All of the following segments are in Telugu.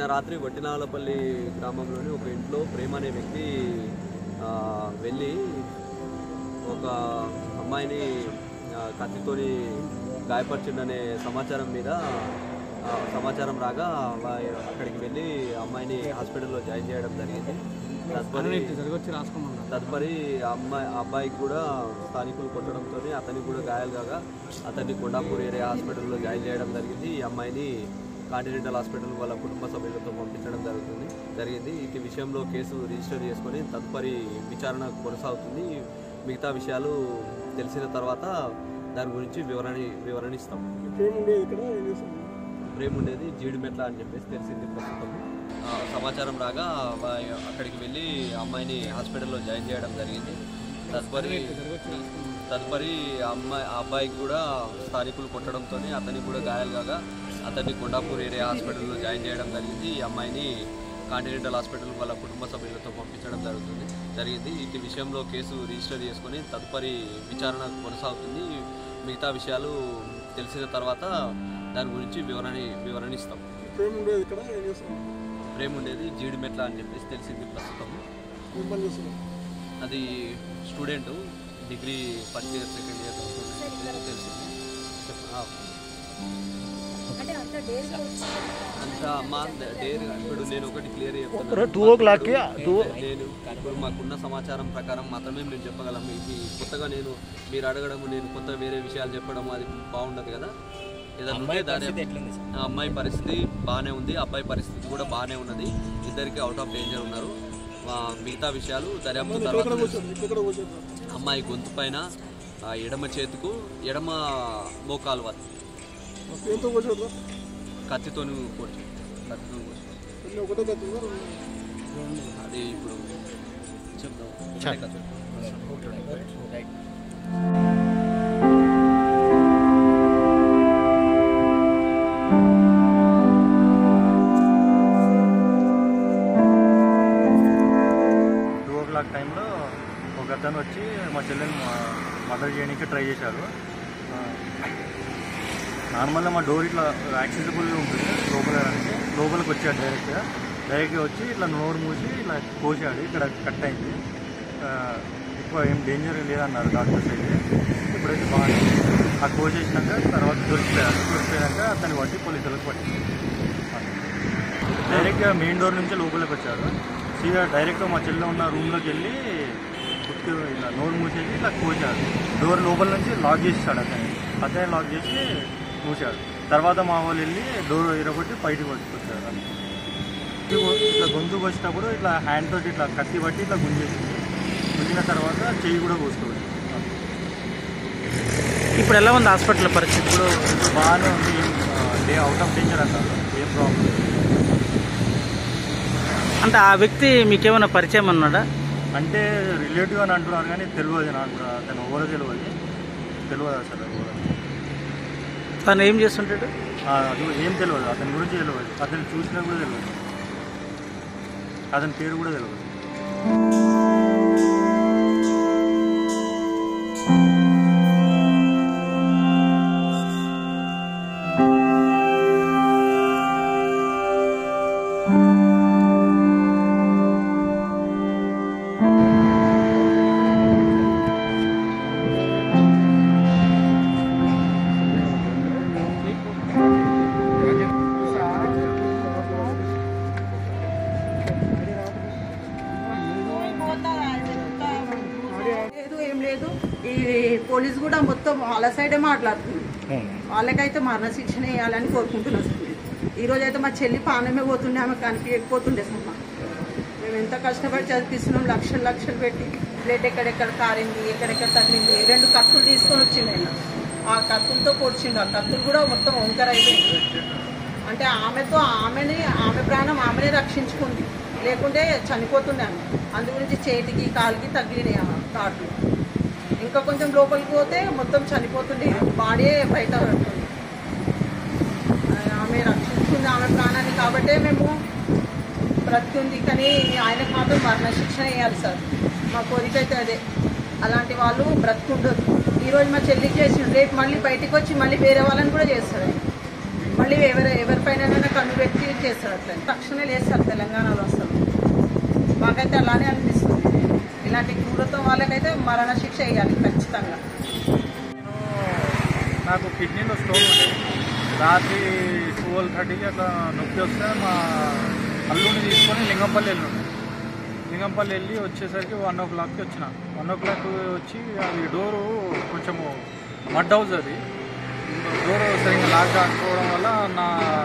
రాత్రి వట్టినాలపల్లి గ్రామంలోని ఒక ఇంట్లో ప్రేమ అనే వ్యక్తి ఆ, వెళ్ళి ఒక అమ్మాయిని ఆ, కత్తితోని గాయపరిచిండనే సమాచారం మీద ఆ, సమాచారం రాగా వా- అక్కడికి వెళ్ళి అమ్మాయిని హాస్పిటల్లో జాయిన్ చేయడం జరిగింది తదుపరి వచ్చి రాసుకోమన్నారు తదుపరి ఆ అమ్మాయి ఆ అబ్బాయికి కూడా స్థానికులు కొట్టడంతో అతనికి కూడా గాయాలు కాగా అతన్ని కొండాపూర్ ఏరియా హాస్పిటల్లో జాయిన్ చేయడం జరిగింది ఈ అమ్మాయిని కాంటినెంటల్ హాస్పిటల్ వాళ్ళ కుటుంబ సభ్యులతో పంపించడం జరుగుతుంది జరిగింది ఈ విషయంలో కేసు రిజిస్టర్ చేసుకొని తదుపరి విచారణ కొనసాగుతుంది మిగతా విషయాలు తెలిసిన తర్వాత దాని గురించి వివరణ వివరణ ఇస్తాం ప్రేమ ఉండేది జీడిమెట్ల అని చెప్పేసి తెలిసింది ప్రస్తుతం ఆ, సమాచారం రాగా వా- అక్కడికి వెళ్ళి అమ్మాయిని హాస్పిటల్లో జాయిన్ చేయడం జరిగింది తదుపరి తదుపరి ఆ అమ్మాయి ఆ అబ్బాయికి కూడా స్థానికులు కొట్టడంతో అతనికి కూడా గాయాలు కాగా అతన్ని కొండాపూర్ ఏరియా హాస్పిటల్లో జాయిన్ చేయడం జరిగింది ఈ అమ్మాయిని కాంటినెంటల్ హాస్పిటల్ వాళ్ళ కుటుంబ సభ్యులతో పంపించడం జరుగుతుంది జరిగింది ఈ విషయంలో కేసు రిజిస్టర్ చేసుకొని తదుపరి విచారణ కొనసాగుతుంది మిగతా విషయాలు తెలిసిన తర్వాత దాని గురించి వివరణ వివరణ ఇస్తాం ప్రేమ ఉండేది ఇక్కడ ఏం చేస్తాం ప్రేమ ఉండేది జీడిమెట్ల అని చెప్పేసి తెలిసింది ప్రస్తుతం ఏం పని చేస్తున్నాం అది student degree first year second year తెలిసింది చెప్ప- ఆ. అంటే అంత డేర్గా వచ్చింది అంత మా డేర్ ఇప్పుడు నేను ఒకటి క్లియర్ చెప్తున్నాను టూ ఓ క్లాక్కి టూ నేను ఇప్పుడు మాకున్న సమాచారం ప్రకారం మాత్రమే నేను చెప్పగలం ఇది కొత్తగా నేను మీరు అడగడం నేను కొత్త వేరే విషయాలు చెప్పడం అది బాగుండదు కదా ఏదైనా ఉంటే దాని ఆ అమ్మాయి పరిస్థితి బాగానే ఉంది అబ్బాయి పరిస్థితి కూడా బాగానే ఉన్నది ఇద్దరికి అవుట్ ఆఫ్ డేంజర్ ఉన్నారు ఆ, మిగతా విషయాలు దర్యాప్తు తర్వాత తెలుస్తుంది. ఇక్కడ కూర్చోండి అమ్మాయి గొంతు పైన ఆ, ఎడమ చేతుకు ఎడమ మోకాలు వద్ద ఎంతో కూర్చోద్దా కత్తితోని కొట్టి కత్తితో కొట్టి. అన్నీ ఒకటే కత్తిందా అది ఇప్పుడు చెప్తాం ఒకటే కత్తి. టూ ఓ క్లాక్ టైంలో ఒక అతను వచ్చి మా చెల్లెని మర్డర్ చేయడానికి ట్రై చేశారు నార్మల్గా మా డోర్ ఇట్లా యాక్సెసిబుల్ ఉంటుంది లోపల రానికి. లోపలికి వచ్చాడు డైరెక్ట్గా డైరెక్ట్గా వచ్చి ఇట్లా నోరు మూసి ఇట్లా కోసాడు ఇక్కడ కట్ అయింది ఆ, ఎక్కువ ఏం డేంజర్ లేదన్నారు డాక్టర్స్ అయితే ఇప్పుడైతే బాగానే ఆ కోసేసినాక తర్వాత దొరికిపోయారు దొరికిపోయాక అతన్ని పట్టి పోలీసులకు పట్టి డైరెక్ట్గా మెయిన్ డోర్ నుంచి లోపలికి వచ్చారు సీదా డైరెక్ట్గా మా చెల్లె ఉన్న రూమ్లోకి వెళ్ళి కుర్తి ఇలా నోరు మూసేసి ఇట్లా కోసాడు డోర్ లోపల నుంచి లాక్ చేసాడు అతన్ని అతన్ని లాక్ చేసి మూసాడు తర్వాత మా వాళ్ళు వెళ్ళి డోర్ ఇరగొట్టి బయటకు వచ్చారు ఇట్లా గొంతు వచ్చేటప్పుడు ఇట్లా హ్యాండ్ తోటి ఇట్లా కత్తి పట్టి ఇట్లా గుంజేసింది గుంజిన తర్వాత చెయ్యి కూడా కోసుకోవచ్చు ఇప్పుడు ఎలా ఉంది హాస్పిటల్ పరిస్థితి ఇప్పుడు ఇప్పుడు బాగానే ఉంది ఏం డే అవుట్ ఆఫ్ డేంజర్ అన్నారు ఏం ప్రాబ్లం లేదు అంటే ఆ వ్యక్తి మీకేమైనా పరిచయం ఉన్నాడా అంటే రిలేటివ్ అని అంటున్నారు కానీ తెలియదు నాకు అతను ఎవరో తెలియదు తెలియదు అసలు ఎవరో. తను ఏం చేస్తుంటాడు ఆ, అది ఏం తెలియదు అతని గురించి తెలియదు అతను చూసినా కూడా తెలియదు అతని పేరు కూడా తెలియదు లేదు ఏం లేదు ఈ పోలీస్ కూడా మొత్తం వాళ్ళ సైడే మాట్లాడుతుంది వాళ్ళకైతే మరణశిక్షణ వేయాలని కోరుకుంటున్నాం సార్ ఈ రోజు అయితే మా చెల్లి పానమే పోతుండే ఆమె కనిపించకపోతుండే సార్ మాకు. మేము ఎంత కష్టపడి చదివిస్తున్నాం లక్షలు లక్షలు పెట్టి బ్లడ్ ఎక్కడెక్కడ కారింది ఎక్కడెక్కడ తగిలింది రెండు కత్తులు తీసుకొని వచ్చిండు ఆయన ఆ కత్తులతో పొడిచిండు ఆ కత్తులు కూడా మొత్తం వంకర అయిపోయింది అంటే ఆమెతో ఆమెని ఆమె ప్రాణం ఆమెనే రక్షించుకుంది లేకుంటే చనిపోతుండే ఆమె అందు గురించి చేతికి కాలికి తగిలినాయి ఆ తాట్లు ఇంకా కొంచెం లోపలికి పోతే మొత్తం చనిపోతుండే బాడీ బయట పడుతుంది ఆమె రక్షించుకుంది ఆమె ప్రాణాన్ని కాబట్టే మేము బ్రతికుంది కానీ ఆయనకు మాత్రం మరణశిక్షణ వేయాలి సార్ మా కోరిక అయితే అదే అలాంటి వాళ్ళు బ్రతుకుండదు ఈరోజు మా చెల్లికి చేసి రేపు మళ్ళీ బయటికి వచ్చి మళ్ళీ వేరే వాళ్ళని కూడా చేస్తారు ఆయన. మళ్ళీ ఎవరి ఎవరిపైన కన్ను పెట్టి చేస్తారు అట్లా తక్షణమే లేస్తారు తెలంగాణలో అసలు మాకైతే అలానే అనిపిస్తుంది ఇలాంటి క్రూరత్వం వాళ్ళకైతే మరణ శిక్ష వేయాలి ఖచ్చితంగా నాకు కిడ్నీలో స్టోన్ ఉండే రాత్రి ట్వెల్వ్ థర్టీకి అట్లా నొప్పి వస్తే మా అల్లుడిని తీసుకొని లింగంపల్లి వెళ్ళిండు లింగంపల్లి వెళ్ళి వచ్చేసరికి వన్ ఓ క్లాక్కి వచ్చిన వన్ ఓ క్లాక్ వచ్చి అది డోరు కొంచెము మడ్ హౌస్ అది డోరు సరిగ్గా లాక్ కాకపోవడం వల్ల నా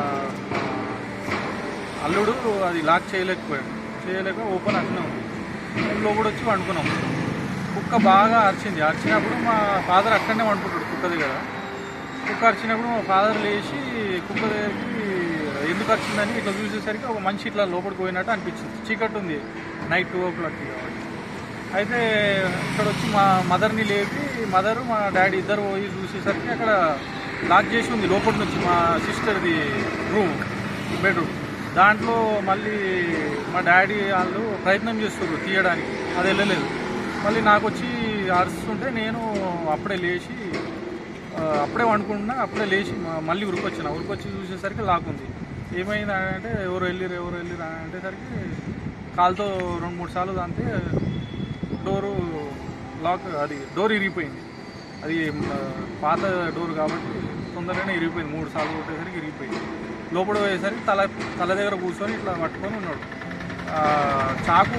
అల్లుడు అది లాక్ చేయలేకపోయాడు చేయలేక ఓపెన్ అట్నే ఉంది మేము లోపల వచ్చి వండుకున్నాం కుక్క బాగా అరిచింది అరిచినప్పుడు మా ఫాదర్ అక్కడనే వండుకుంటాడు కుక్క దగ్గర కుక్క అరిచినప్పుడు మా ఫాదర్ లేచి కుక్క దగ్గరికి ఎందుకు వచ్చిందని ఇట్లా చూసేసరికి ఒక మనిషి ఇట్లా లోపలికి పోయినట్టు అనిపించింది చీకటి ఉంది నైట్ టూ ఓ క్లాక్కి కాబట్టి అయితే ఇక్కడ వచ్చి మా మదర్ని లేపి మదర్ మా డాడీ ఇద్దరు పోయి చూసేసరికి అక్కడ లాక్ చేసి ఉంది లోపల నుంచి మా సిస్టర్ది రూమ్ బెడ్రూమ్ దాంట్లో మళ్ళీ మా డాడీ వాళ్ళు ప్రయత్నం చేస్తారు తీయడానికి అది వెళ్ళలేదు మళ్ళీ నాకు వచ్చి అరుస్తుంటే నేను అప్పుడే లేచి ఆ, అప్పుడే వండుకుంటున్నా అప్పుడే లేచి మ- మళ్ళీ ఉరికొచ్చిన ఉరికొచ్చి చూసేసరికి లాక్ ఉంది ఏమైంది అని అంటే ఎవరు వెళ్ళిరు ఎవరు వెళ్ళిరు అని అంటేసరికి కాలుతో రెండు మూడు సార్లు దాంతే డోరు లాక్ అది డోర్ ఇరిగిపోయింది అది ఆ, పాత డోర్ కాబట్టి తొందరగానే ఇరిగిపోయింది మూడు సార్లు కొట్టేసరికి ఇరిగిపోయింది లోపల పోయేసరికి తల తల దగ్గర కూర్చొని ఇట్లా పట్టుకొని ఉన్నాడు ఆ, చాకు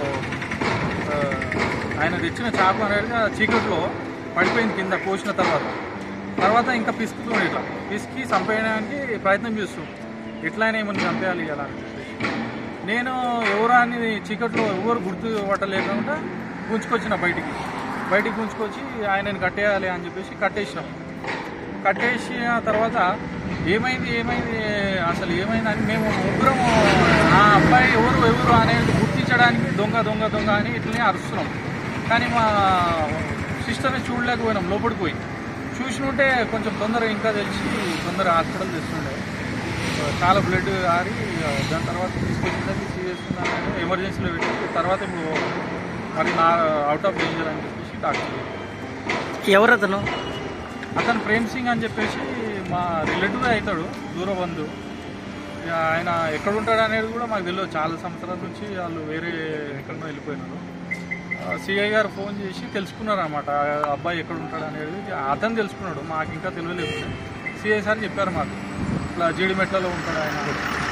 ఆ, ఆయన తెచ్చిన చాకు అనేది ఆ చీకట్లో పడిపోయింది కింద కోసిన తర్వాత తర్వాత ఇంకా పిసుకుతున్నాడు ఇట్లా పిసికి చంపేయడానికి ప్రయత్నం చేస్తున్నాడు ఎట్లయినా ఏమని చంపేయాలి కదా అని చెప్పేసి నేను ఎవరా అని చీకట్లో ఎవరు గుర్తు పట్టలేకుండా గుంజుకొచ్చిన బయటికి బయటికి గుంజుకొచ్చి ఆయనని కట్టేయాలి అని చెప్పేసి కట్టేసినాం కట్టేసిన తర్వాత ఏమైంది ఏమైంది అసలు ఏమైంది అని మేము ముగ్గురం ఆ అబ్బాయి ఎవరు ఎవరు అనేది గుర్తించడానికి దొంగ దొంగ దొంగ అని ఇట్లనే అరుస్తున్నాం కానీ మా సిస్టర్ని చూడలేకపోయినాం లోపలికి పోయి చూసినుంటే కొంచెం తొందరగా ఇంకా తెలిసి తొందర హాస్పిటల్ తెస్తుండే చాలా బ్లడ్ ఆరి దాని తర్వాత తీసుకొచ్చేసరికి సీరియస్ ఎమర్జెన్సీలో పెట్టి తర్వాత ఇప్పుడు మరి నా అవుట్ ఆఫ్ డేంజర్ అని చెప్పేసి డాక్టర్ ఎవరు అతను అతను ప్రేమ్ సింగ్ అని చెప్పేసి మా రిలేటివ్ అవుతాడు దూర బంధు ఇక ఆయన ఎక్కడ ఉంటాడు అనేది కూడా మాకు తెలియదు చాలా సంవత్సరాల నుంచి వాళ్ళు వేరే ఎక్కడో వెళ్ళిపోయినారు సిఐ గారు ఫోన్ చేసి తెలుసుకున్నారు అనమాట అబ్బాయి ఎక్కడ ఉంటాడు అనేది అతను తెలుసుకున్నాడు మాకు ఇంకా తెలియలేదు సిఐ సార్ చెప్పారు మాకు ఇట్లా జీడిమెట్లలో ఉంటాడు ఆయన